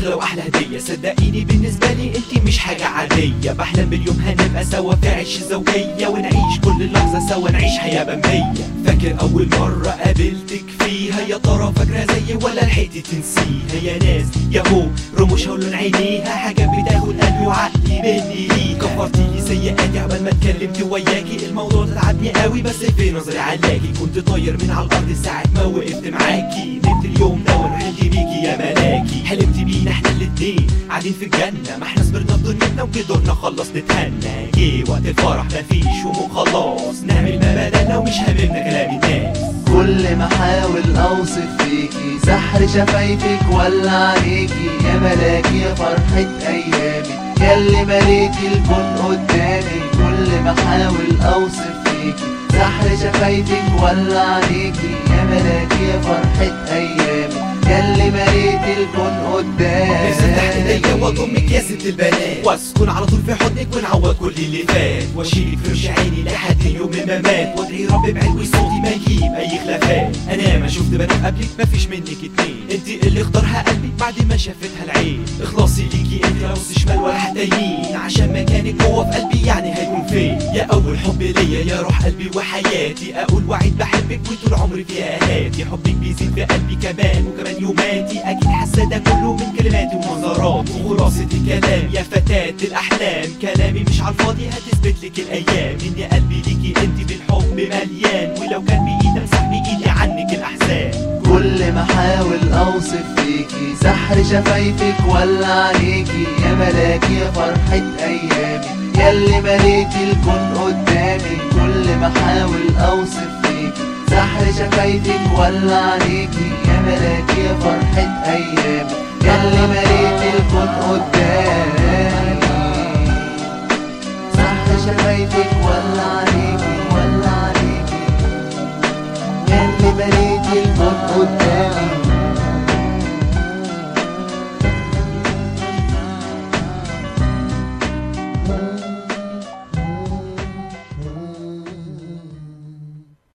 اغلى واحلى هديه صدقيني بالنسبه لي انت مش حاجه عاديه بحلم باليوم هنبقى سوا في عيش الزوجيه ونعيش كل لحظه سوا نعيش حياه بمية فاكر اول مره قابلتك فيها يا ترى فاكره زيي ولا لحقتي تنسيها يا ناس يا هو رموشها ولون عينيها حاجه بتاخد قلبي وعقلي مني ليها كفرتي لي سيئاتي عبال ما اتكلمت وياكي الموضوع ده تعبني قوي بس في نظري علاكي كنت طاير من على الارض ساعه ما وقفت معاكي نمت اليوم ده وانا حلمت بيكي يا ملاكي حلمت بينا احنا الاتنين قاعدين في الجنه ما احنا صبرنا في دنيتنا وقدرنا خلص نتهنى جه وقت الفرح مفيش هموم خلاص نعمل ما بدلنا ومش هاممنا كلام الناس كل ما احاول اوصف فيكي سحر شفايفك ولا عليكي يا ملاكي يا فرحة ايامي ياللي مليتي الكون قدامي كل ما احاول اوصف فيكي سحر شفايفك ولا عليكي يا ملاكي يا فرحة ايامي ياللي مليتي الكون نفسي تحت ايديا قدامي واضمك يا ست البنات واسكن على طول في حضنك ونعوض كل اللي فات واشيلك في رمش عيني لحد يوم ما مات وادعي رب بعلوي صوتي ما يجيب اي خلافات انا ما شفت بنات قبلك ما فيش منك اتنين انت اللي اختارها قلبي بعد ما شافتها العين اخلاصي ليكي انت لا نص شمال ولا حتى يمين عشان مكانك جوه في قلبي يعني هيكون فين يا اول حب ليا يا روح قلبي وحياتي اقول وعد بحبك وطول عمري فيها هاتي حبك بيزيد في قلبي كمان وكمان يوماتي اكيد حاسه ده كله من كلماتي ومنظراتي وخلاصة الكلام يا فتاة الاحلام كلامي مش على الفاضي هتثبت لك الايام ان قلبي ليكي انت بالحب مليان ولو كان بايدي امسح بايدي عنك الاحزان كل ما احاول اوصف فيكي سحر شفايفك ولا عليكي يا ملاكي يا فرحة ايامي ياللي مليتي الكون قدامي كل ما احاول اوصف فيكي سحر شفايفك ولا عليكي يا ملاكي يا فرحة ايامي ياللي مليتي